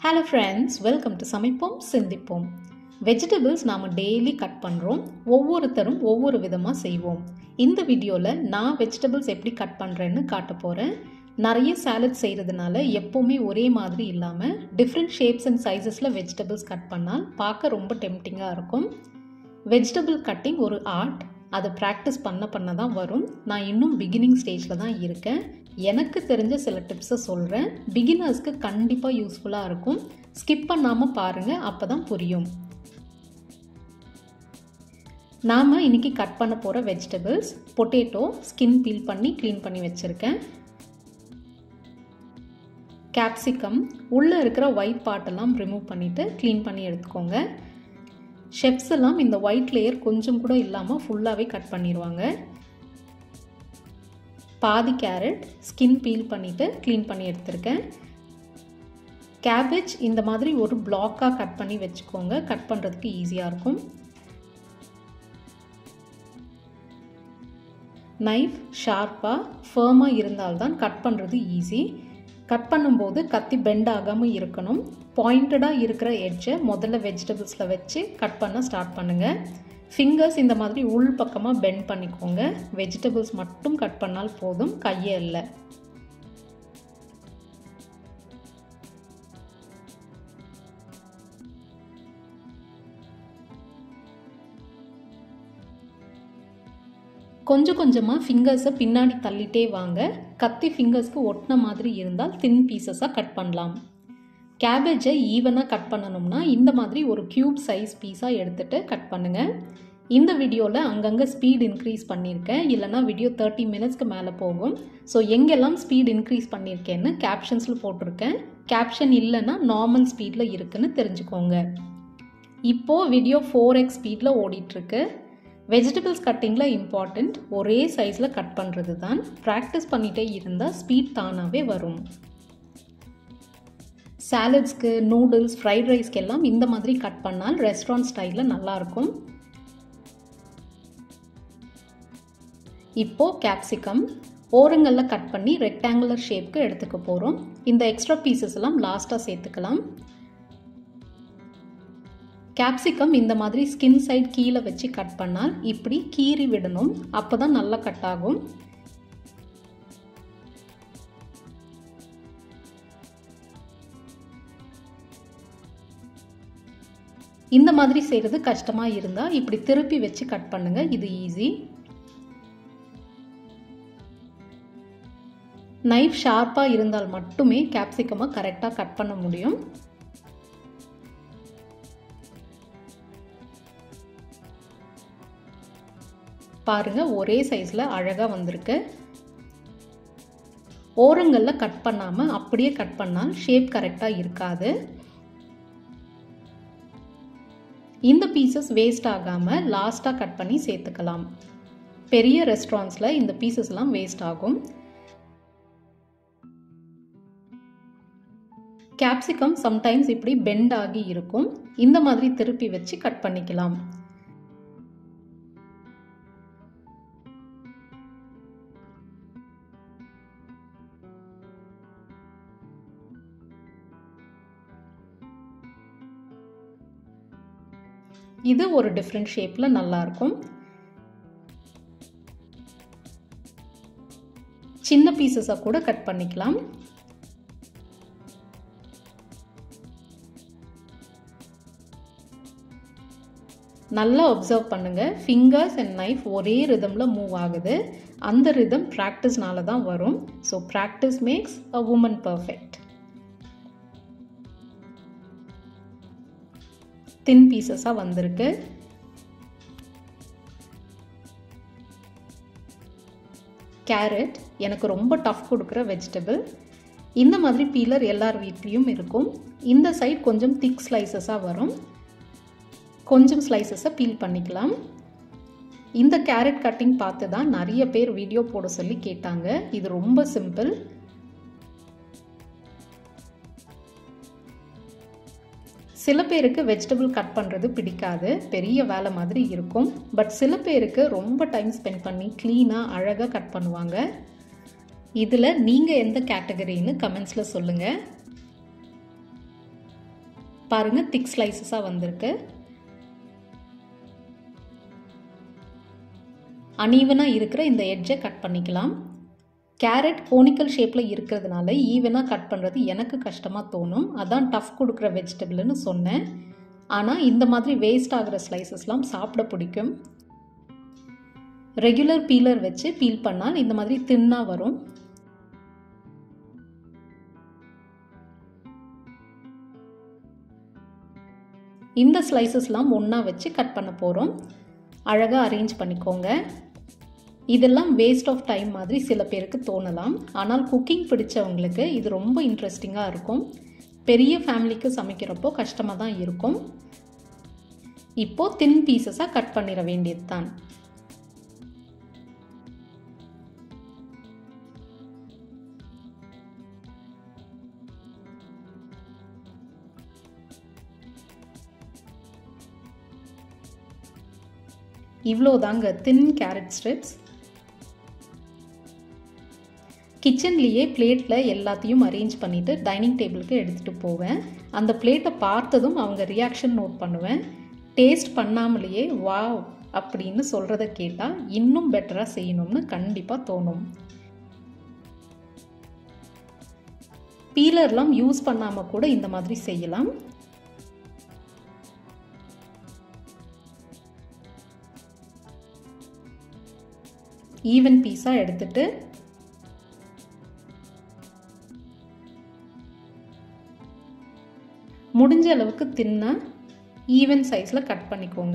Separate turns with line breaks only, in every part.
hello friends welcome to சமைப்போம் சிந்திப்போம் vegetables நாம் டெய்லி கட் பண்ணுறோம் ஒவ்வொருத்தரும் ஒவ்வொரு விதமாக செய்வோம் இந்த வீடியோவில் நான் வெஜிடபிள்ஸ் எப்படி கட் பண்ணுறேன்னு காட்ட போகிறேன் நிறைய சாலட் செய்கிறதுனால எப்போவுமே ஒரே மாதிரி இல்லாமல் டிஃப்ரெண்ட் ஷேப்ஸ் அண்ட் சைஸஸில் வெஜிடபிள்ஸ் கட் பண்ணால் பார்க்க ரொம்ப டெம்டிங்காக இருக்கும் வெஜிடபிள் கட்டிங் ஒரு ஆர்ட் அதை ப்ராக்டிஸ் பண்ண பண்ண தான் வரும் நான் இன்னும் பிகினிங் ஸ்டேஜில் தான் இருக்கேன் எனக்கு தெரிஞ்ச சில டிப்ஸை சொல்கிறேன் பிகினர்ஸ்க்கு கண்டிப்பாக யூஸ்ஃபுல்லாக இருக்கும் ஸ்கிப் பண்ணாமல் பாருங்கள் அப்போ தான் புரியும் நாம் இன்றைக்கி கட் பண்ண போகிற வெஜிடபிள்ஸ் பொட்டேட்டோ ஸ்கின் பீல் பண்ணி க்ளீன் பண்ணி வச்சுருக்கேன் கேப்சிகம் உள்ளே இருக்கிற ஒயிட் பார்ட்டெல்லாம் ரிமூவ் பண்ணிவிட்டு க்ளீன் பண்ணி எடுத்துக்கோங்க ஷெஃப்ஸ் எல்லாம் இந்த ஒயிட் லேயர் கொஞ்சம் கூட இல்லாமல் ஃபுல்லாகவே கட் பண்ணிடுவாங்க பாதி கேரட் ஸ்கின் பீல் பண்ணிவிட்டு க்ளீன் பண்ணி எடுத்திருக்கேன் கேபேஜ் இந்த மாதிரி ஒரு பிளாக்காக கட் பண்ணி வச்சுக்கோங்க கட் பண்ணுறதுக்கு ஈஸியாக இருக்கும் நைஃப் ஷார்ப்பாக ஃபேர்மாக இருந்தால்தான் கட் பண்ணுறது ஈஸி கட் பண்ணும்போது கத்தி பெண்ட் ஆகாமல் இருக்கணும் பாயிண்டடாக இருக்கிற எட்ஜை முதல்ல வெஜிடபிள்ஸில் வச்சு கட் பண்ண ஸ்டார்ட் பண்ணுங்கள் ஃபிங்கர்ஸ் இந்த மாதிரி உள் பக்கமாக பெண்ட் பண்ணிக்கோங்க வெஜிடபிள்ஸ் மட்டும் கட் பண்ணால் போதும் கையே இல்லை கொஞ்சம் கொஞ்சமாக ஃபிங்கர்ஸை பின்னாடி தள்ளிட்டே வாங்க கத்தி ஃபிங்கர்ஸ்க்கு ஒட்டின மாதிரி இருந்தால் தின் பீசஸாக கட் பண்ணலாம் கேபேஜை ஈவனாக கட் பண்ணணும்னா இந்த மாதிரி ஒரு க்யூப் சைஸ் பீஸாக எடுத்துகிட்டு கட் பண்ணுங்கள் இந்த வீடியோவில் அங்கங்கே ஸ்பீட் இன்க்ரீஸ் பண்ணியிருக்கேன் இல்லைனா வீடியோ தேர்ட்டி மினிட்ஸ்க்கு மேலே போகும் ஸோ எங்கெல்லாம் ஸ்பீட் இன்க்ரீஸ் பண்ணியிருக்கேன்னு கேப்ஷன்ஸில் போட்டிருக்கேன் கேப்ஷன் இல்லைன்னா நார்மல் ஸ்பீடில் இருக்குன்னு தெரிஞ்சுக்கோங்க இப்போது வீடியோ ஃபோர் எக்ஸ் ஸ்பீடில் ஓடிட்டுருக்கு வெஜிடபிள்ஸ் கட்டிங்கில் இம்பார்ட்டண்ட் ஒரே சைஸில் கட் பண்ணுறது தான் ப்ராக்டிஸ் பண்ணிகிட்டே இருந்தால் ஸ்பீட் தானாகவே வரும் சாலட்ஸ்க்கு நூடுல்ஸ் ஃப்ரைட் ரைஸ்க்கு எல்லாம் இந்த மாதிரி கட் பண்ணால் ரெஸ்டாரண்ட் ஸ்டைலில் நல்லாயிருக்கும் இப்போது கேப்சிகம் ஓரங்களில் கட் பண்ணி ரெக்டாங்குலர் ஷேப்க்கு எடுத்துக்க போகிறோம் இந்த எக்ஸ்ட்ரா பீசஸ் எல்லாம் லாஸ்ட்டாக சேர்த்துக்கலாம் கேப்சிகம் இந்த மாதிரி ஸ்கின் சைட் கீழே வச்சு கட் பண்ணால் இப்படி கீறி விடணும் அப்போ தான் நல்லா கட் ஆகும் இந்த மாதிரி செய்கிறது கஷ்டமாக இருந்தால் இப்படி திருப்பி வச்சு கட் பண்ணுங்கள் இது ஈஸி நைஃப் ஷார்ப்பாக இருந்தால் மட்டுமே கேப்சிகமாக கரெக்டாக கட் பண்ண முடியும் பாருங்கள் ஒரே சைஸில் அழகாக வந்திருக்கு ஓரங்களில் கட் பண்ணாமல் அப்படியே கட் பண்ணால் ஷேப் கரெக்டாக இருக்காது இந்த பீசஸ் வேஸ்ட் ஆகாமல் லாஸ்ட்டாக கட் பண்ணி சேர்த்துக்கலாம் பெரிய ரெஸ்டாரண்ட்ஸில் இந்த பீசஸ்லாம் வேஸ்ட் ஆகும் கேப்சிகம் சம்டைம்ஸ் இப்படி பெண்ட் ஆகி இருக்கும் இந்த மாதிரி திருப்பி வச்சு கட் பண்ணிக்கலாம் இது ஒரு டிஃப்ரெண்ட் ஷேப்பில் நல்லாயிருக்கும் சின்ன பீசஸாக கூட கட் பண்ணிக்கலாம் நல்லா அப்சர்வ் பண்ணுங்கள் ஃபிங்கர்ஸ் அண்ட் நைஃப் ஒரே ரிதமில் மூவ் ஆகுது அந்த ரிதம் ப்ராக்டிஸ்னால தான் வரும் so practice makes a woman perfect thin பீசஸாக வந்திருக்கு கேரட் எனக்கு ரொம்ப டஃப் கொடுக்குற வெஜிடபிள் இந்த மாதிரி பீலர் எல்லார் வீட்லேயும் இருக்கும் இந்த சைட் கொஞ்சம் திக் ஸ்லைசஸாக வரும் கொஞ்சம் ஸ்லைசஸை பீல் பண்ணிக்கலாம் இந்த கேரட் கட்டிங் பார்த்து தான் நிறைய பேர் வீடியோ போட சொல்லி கேட்டாங்க இது ரொம்ப சிம்பிள் சில பேருக்கு வெஜிடபிள் கட் பண்ணுறது பிடிக்காது பெரிய வேலை மாதிரி இருக்கும் பட் சில பேருக்கு ரொம்ப டைம் ஸ்பெண்ட் பண்ணி க்ளீனாக அழகாக கட் பண்ணுவாங்க இதில் நீங்கள் எந்த கேட்டகரின்னு கமெண்ட்ஸில் சொல்லுங்கள் பாருங்கள் திக் ஸ்லைசஸாக வந்திருக்கு அனீவனாக இருக்கிற இந்த எட்ஜை கட் பண்ணிக்கலாம் கேரட் கோனிக்கல் ஷேப்பில் இருக்கிறதுனால ஈவனாக கட் பண்ணுறது எனக்கு கஷ்டமாக தோணும் அதான் டஃப் கொடுக்குற வெஜிடபிள்னு சொன்னேன் ஆனால் இந்த மாதிரி வேஸ்ட் ஆகிற ஸ்லைசஸ்லாம் சாப்பிட பிடிக்கும் ரெகுலர் பீலர் வச்சு பீல் பண்ணால் இந்த மாதிரி தின்னாக வரும் இந்த ஸ்லைசஸ்லாம் ஒன்றா வச்சு கட் பண்ண போகிறோம் அழகாக அரேஞ்ச் பண்ணிக்கோங்க இதெல்லாம் வேஸ்ட் ஆஃப் டைம் மாதிரி சில பேருக்கு தோணலாம் ஆனால் குக்கிங் பிடிச்சவங்களுக்கு இது ரொம்ப இன்ட்ரெஸ்டிங்காக இருக்கும் பெரிய ஃபேமிலிக்கு சமைக்கிறப்போ கஷ்டமாக தான் இருக்கும் இப்போது தின் பீசஸாக கட் பண்ணிட வேண்டியது தான் இவ்வளோ தாங்க தின் கேரட் ஸ்ட்ரிப்ஸ் கிச்சன்லேயே பிளேட்டில் எல்லாத்தையும் அரேஞ்ச் பண்ணிவிட்டு டைனிங் டேபிளுக்கு எடுத்துகிட்டு போவேன் அந்த பிளேட்டை பார்த்ததும் அவங்க ரியாக்ஷன் நோட் பண்ணுவேன் டேஸ்ட் பண்ணாமலேயே வாவ் அப்படின்னு சொல்கிறத கேட்டால் இன்னும் பெட்டராக செய்யணும்னு கண்டிப்பாக தோணும் பீலர்லாம் யூஸ் பண்ணாமல் கூட இந்த மாதிரி செய்யலாம் ஈவன் பீஸாக எடுத்துட்டு முடிஞ்ச அளவுக்கு தின்னா ஈவன் சைஸில் கட் பண்ணிக்கோங்க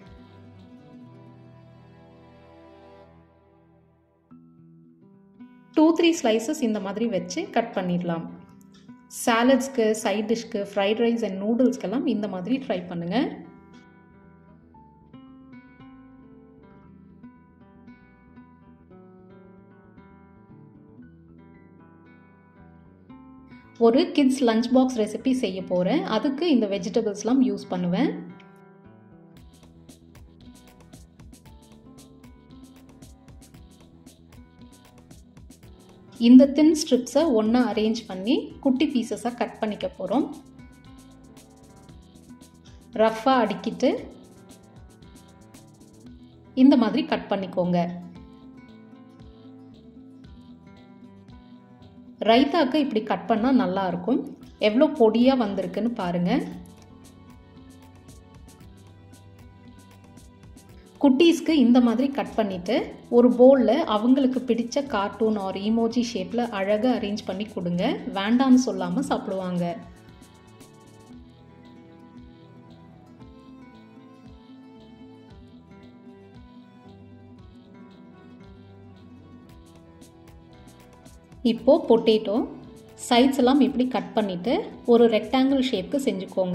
டூ த்ரீ ஸ்லைசஸ் இந்த மாதிரி வச்சு கட் பண்ணிடலாம் சாலட்ஸ்க்கு சைட் டிஷ்க்கு ஃப்ரைட் ரைஸ் அண்ட் நூடுல்ஸ்க்கெல்லாம் இந்த மாதிரி ட்ரை பண்ணுங்கள் ஒரு கிட்ஸ் லஞ்ச் பாக்ஸ் ரெசிபி செய்ய போகிறேன் அதுக்கு இந்த வெஜிடபிள்ஸ்லாம் யூஸ் பண்ணுவேன் இந்த தின் ஸ்ட்ரிப்ஸை ஒன்றா அரேஞ்ச் பண்ணி குட்டி பீசஸாக கட் பண்ணிக்க போகிறோம் ரஃப்பாக அடிக்கிட்டு இந்த மாதிரி கட் பண்ணிக்கோங்க ரைத்தாக்கு இப்படி கட் பண்ணால் நல்லாயிருக்கும் எவ்வளோ பொடியாக வந்திருக்குன்னு பாருங்கள் குட்டீஸ்க்கு இந்த மாதிரி கட் பண்ணிவிட்டு ஒரு போலில் அவங்களுக்கு பிடிச்ச கார்ட்டூன் ஆர் ஈமோஜி ஷேப்பில் அழகாக அரேஞ்ச் பண்ணி கொடுங்க வேண்டான்னு சொல்லாமல் சாப்பிடுவாங்க இப்போது பொட்டேட்டோ சைட்ஸ் எல்லாம் இப்படி கட் பண்ணிவிட்டு ஒரு ரெக்டாங்கிள் ஷேப்க்கு செஞ்சுக்கோங்க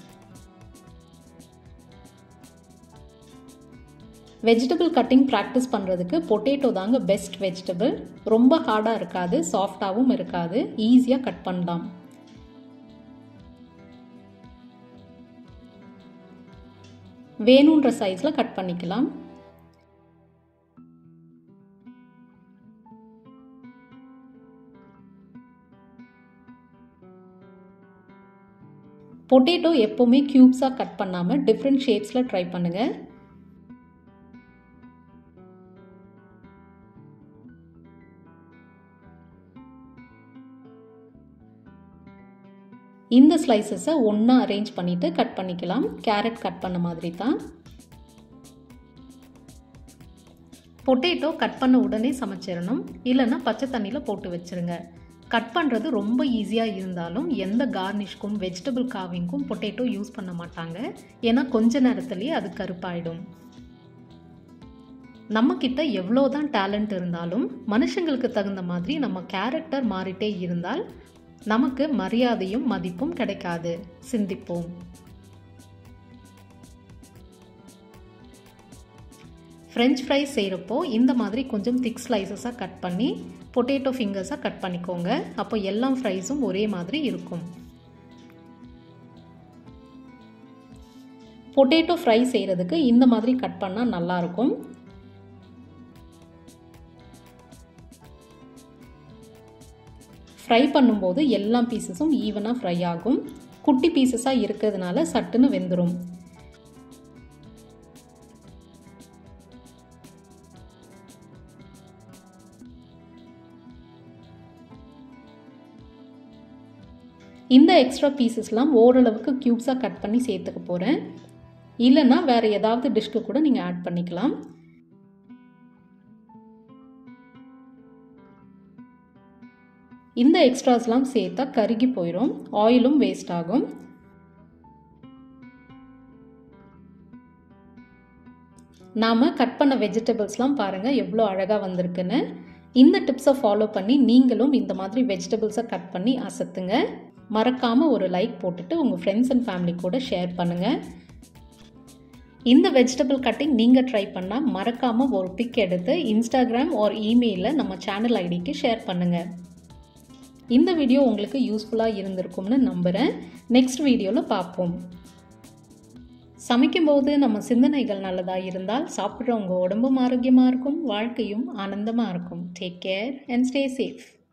வெஜிடபிள் கட்டிங் ப்ராக்டிஸ் பண்ணுறதுக்கு பொட்டேட்டோ தாங்க பெஸ்ட் வெஜிடபிள் ரொம்ப ஹார்டாக இருக்காது சாஃப்டாகவும் இருக்காது ஈஸியாக கட் பண்ணலாம் வேணுன்ற சைஸில் கட் பண்ணிக்கலாம் பொட்டேட்டோ எப்போவுமே க்யூப்ஸாக கட் பண்ணாமல் டிஃப்ரெண்ட் ஷேப்ஸில் ட்ரை பண்ணுங்கள் இந்த ஸ்லைசஸை ஒன்றா அரேஞ்ச் பண்ணிவிட்டு கட் பண்ணிக்கலாம் கேரட் கட் பண்ண மாதிரி தான் பொட்டேட்டோ கட் பண்ண உடனே சமைச்சிடணும் இல்லைன்னா பச்சை தண்ணியில் போட்டு வச்சுருங்க கட் பண்ணுறது ரொம்ப ஈஸியாக இருந்தாலும் எந்த கார்னிஷ்க்கும் வெஜிடபிள் காவிங்க்கும் பொட்டேட்டோ யூஸ் பண்ண மாட்டாங்க ஏன்னா கொஞ்ச நேரத்துலேயே அது கருப்பாயிடும் நம்மக்கிட்ட எவ்வளோ தான் டேலண்ட் இருந்தாலும் மனுஷங்களுக்கு தகுந்த மாதிரி நம்ம கேரக்டர் மாறிட்டே இருந்தால் நமக்கு மரியாதையும் மதிப்பும் கிடைக்காது சிந்திப்போம் ஃப்ரெஞ்ச் ஃப்ரைஸ் செய்கிறப்போ இந்த மாதிரி கொஞ்சம் திக் ஸ்லைசஸாக கட் பண்ணி பொட்டேட்டோ ஃபிங்கர்ஸாக கட் பண்ணிக்கோங்க அப்போ எல்லா ஃப்ரைஸும் ஒரே மாதிரி இருக்கும் பொட்டேட்டோ ஃப்ரை செய்கிறதுக்கு இந்த மாதிரி கட் பண்ணால் நல்லாயிருக்கும் ஃப்ரை பண்ணும்போது எல்லா பீசஸும் ஈவனாக ஃப்ரை ஆகும் குட்டி பீசஸாக இருக்கிறதுனால சட்டுன்னு வெந்துடும் இந்த எக்ஸ்ட்ரா பீசஸ்லாம் ஓரளவுக்கு க்யூப்ஸாக கட் பண்ணி சேர்த்துக்க போகிறேன் இல்லைன்னா வேறு ஏதாவது டிஷ்க்கு கூட நீங்கள் ஆட் பண்ணிக்கலாம் இந்த எக்ஸ்ட்ராஸ்லாம் சேர்த்தா கருகி போயிடும் ஆயிலும் வேஸ்ட் ஆகும் நாம் கட் பண்ண வெஜிடபிள்ஸ்லாம் பாருங்கள் எவ்வளோ அழகாக வந்திருக்குன்னு இந்த டிப்ஸை ஃபாலோ பண்ணி நீங்களும் இந்த மாதிரி வெஜிடபிள்ஸை கட் பண்ணி அசத்துங்க மறக்காமல் ஒரு லைக் போட்டுட்டு உங்கள் ஃப்ரெண்ட்ஸ் அண்ட் ஃபேமிலி கூட ஷேர் பண்ணுங்கள் இந்த வெஜிடபிள் கட்டிங் நீங்கள் ட்ரை பண்ணால் மறக்காமல் ஒரு பிக் எடுத்து இன்ஸ்டாகிராம் ஒரு இமெயிலில் நம்ம சேனல் ஐடிக்கு ஷேர் பண்ணுங்கள் இந்த வீடியோ உங்களுக்கு யூஸ்ஃபுல்லாக இருந்திருக்கும்னு நம்புகிறேன் நெக்ஸ்ட் வீடியோவில் பார்ப்போம் சமைக்கும்போது நம்ம சிந்தனைகள் நல்லதாக இருந்தால் சாப்பிட்றவங்க உடம்பும் ஆரோக்கியமாக இருக்கும் வாழ்க்கையும் ஆனந்தமாக இருக்கும் take care and stay safe